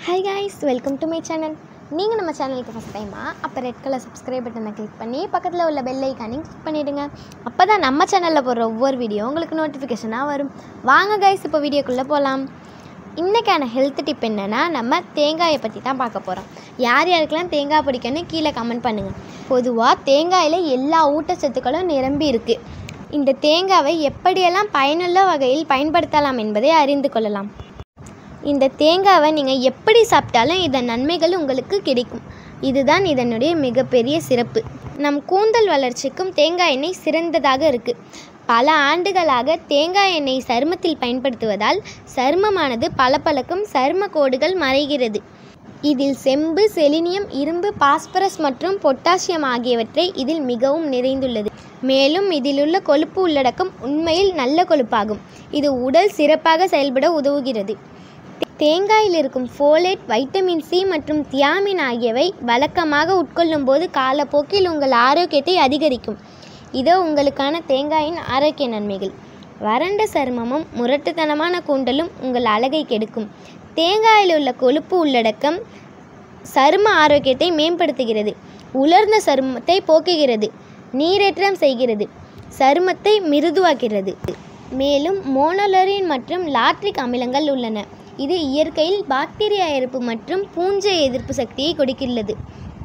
hi guys welcome to my channel நீங்கள் நம்ம சேனலுக்கு ஃபஸ்ட் டைமா அப்போ ரெட் கலர் சப்ஸ்கிரைப் பட்டனை கிளிக் பண்ணி பக்கத்தில் உள்ள பெல் ஐக்கானையும் கிளிக் பண்ணிவிடுங்க அப்போ தான் நம்ம சேனலில் போடுற ஒவ்வொரு வீடியோ உங்களுக்கு நோட்டிஃபிகேஷனாக வரும் வாங்க கைஸ் இப்போ வீடியோக்குள்ளே போகலாம் இன்றைக்கான ஹெல்த் டிப் என்னென்னா நம்ம தேங்காயை பற்றி தான் பார்க்க போகிறோம் யார் யாருக்கெல்லாம் தேங்காய் பிடிக்குன்னு கீழே கமெண்ட் பண்ணுங்கள் பொதுவாக தேங்காயில் எல்லா ஊட்டச்சத்துக்களும் நிரம்பி இருக்குது இந்த தேங்காவை எப்படியெல்லாம் பயனுள்ள வகையில் பயன்படுத்தலாம் என்பதை அறிந்து கொள்ளலாம் இந்த தேங்காவை நீங்கள் எப்படி சாப்பிட்டாலும் இதன் நன்மைகள் உங்களுக்கு கிடைக்கும் இதுதான் இதனுடைய மிகப்பெரிய சிறப்பு நம் கூந்தல் வளர்ச்சிக்கும் தேங்காய் எண்ணெய் சிறந்ததாக இருக்குது பல ஆண்டுகளாக தேங்காய் எண்ணெய் சருமத்தில் பயன்படுத்துவதால் சருமமானது பளபளக்கும் சரும கோடுகள் மறைகிறது இதில் செம்பு செலினியம் இரும்பு பாஸ்பரஸ் மற்றும் பொட்டாசியம் ஆகியவற்றை இதில் மிகவும் நிறைந்துள்ளது மேலும் இதிலுள்ள கொழுப்பு உள்ளடக்கம் உண்மையில் நல்ல கொழுப்பாகும் இது உடல் சிறப்பாக செயல்பட உதவுகிறது தேங்காயில் இருக்கும் ஃபோலேட் வைட்டமின் சி மற்றும் தியாமின் ஆகியவை வழக்கமாக உட்கொள்ளும் போது காலப்போக்கில் உங்கள் ஆரோக்கியத்தை அதிகரிக்கும் இதோ உங்களுக்கான தேங்காயின் ஆரோக்கிய நன்மைகள் வறண்ட சருமமும் முரட்டுத்தனமான கூந்தலும் உங்கள் அழகை கெடுக்கும் தேங்காயில் உள்ள கொழுப்பு உள்ளடக்கம் சரும ஆரோக்கியத்தை மேம்படுத்துகிறது உலர்ந்த சருமத்தை போக்குகிறது நீரேற்றம் செய்கிறது சருமத்தை மிருதுவாக்கிறது மேலும் மோனோலரின் மற்றும் லாட்ரிக் அமிலங்கள் உள்ளன இது இயற்கையில் பாக்டீரியா எதிர்ப்பு மற்றும் பூஞ்சை எதிர்ப்பு சக்தியை கொடுக்கிறது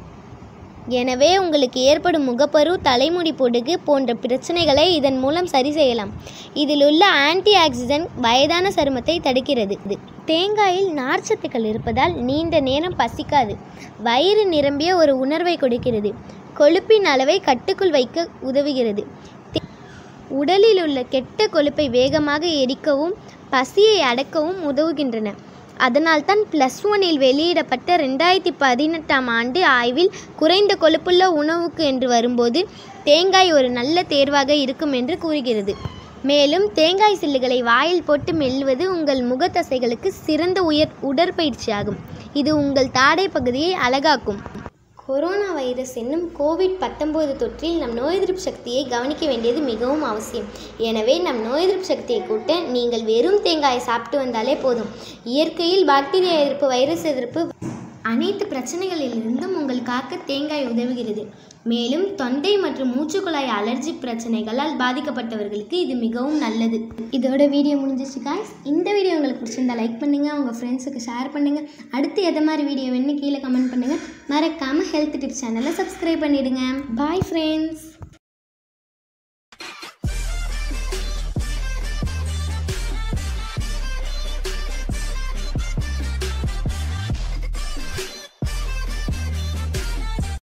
எனவே உங்களுக்கு ஏற்படும் முகப்பரு தலைமுடி பொடுகு போன்ற பிரச்சனைகளை இதன் மூலம் சரி செய்யலாம் இதில் உள்ள ஆன்டி ஆக்சிடென்ட் வயதான சருமத்தை தடுக்கிறது தேங்காயில் நார்ச்சத்துக்கள் இருப்பதால் நீண்ட நேரம் பசிக்காது வயிறு நிரம்பிய ஒரு உணர்வை கொடுக்கிறது கொழுப்பின் அளவை கட்டுக்குள் வைக்க உதவுகிறது உடலில் உள்ள கெட்ட கொழுப்பை வேகமாக எரிக்கவும் பசியை அடக்கவும் உதவுகின்றன அதனால்தான் ப்ளஸ் ஒனில் வெளியிடப்பட்ட ரெண்டாயிரத்தி பதினெட்டாம் ஆண்டு ஆய்வில் குறைந்த கொழுப்புள்ள உணவுக்கு என்று வரும்போது தேங்காய் ஒரு நல்ல தேர்வாக இருக்கும் என்று கூறுகிறது மேலும் தேங்காய் சில்லுகளை வாயில் போட்டு மெல்வது உங்கள் முகத்தசைகளுக்கு சிறந்த உயர் உடற்பயிற்சியாகும் இது உங்கள் தாடை பகுதியை அழகாக்கும் கொரோனா வைரஸ் என்னும் கோவிட் பத்தொம்போது தொற்றில் நம் நோய் எதிர்ப்பு சக்தியை கவனிக்க வேண்டியது மிகவும் அவசியம் எனவே நம் நோய் எதிர்ப்பு சக்தியை கூட்ட நீங்கள் வெறும் தேங்காயை சாப்பிட்டு வந்தாலே போதும் இயற்கையில் பாக்டீரியா எதிர்ப்பு வைரஸ் எதிர்ப்பு அனைத்து பிரச்சனைகளிலிருந்தும் உங்கள் காக்க தேங்காய் உதவுகிறது மேலும் தொண்டை மற்றும் மூச்சுக்குழாய் அலர்ஜி பிரச்சனைகளால் பாதிக்கப்பட்டவர்களுக்கு இது மிகவும் நல்லது இதோட வீடியோ முடிஞ்சிச்சு காய்ஸ் இந்த வீடியோ உங்களுக்கு பிடிச்சிருந்தா லைக் பண்ணுங்கள் உங்கள் ஃப்ரெண்ட்ஸுக்கு ஷேர் பண்ணுங்கள் அடுத்து எதை மாதிரி வீடியோ வேணும்னு கீழே கமெண்ட் பண்ணுங்கள் மறக்காமல் ஹெல்த் டிப்ஸ் சேனலை சப்ஸ்கிரைப் பண்ணிவிடுங்க பாய் ஃப்ரெண்ட்ஸ்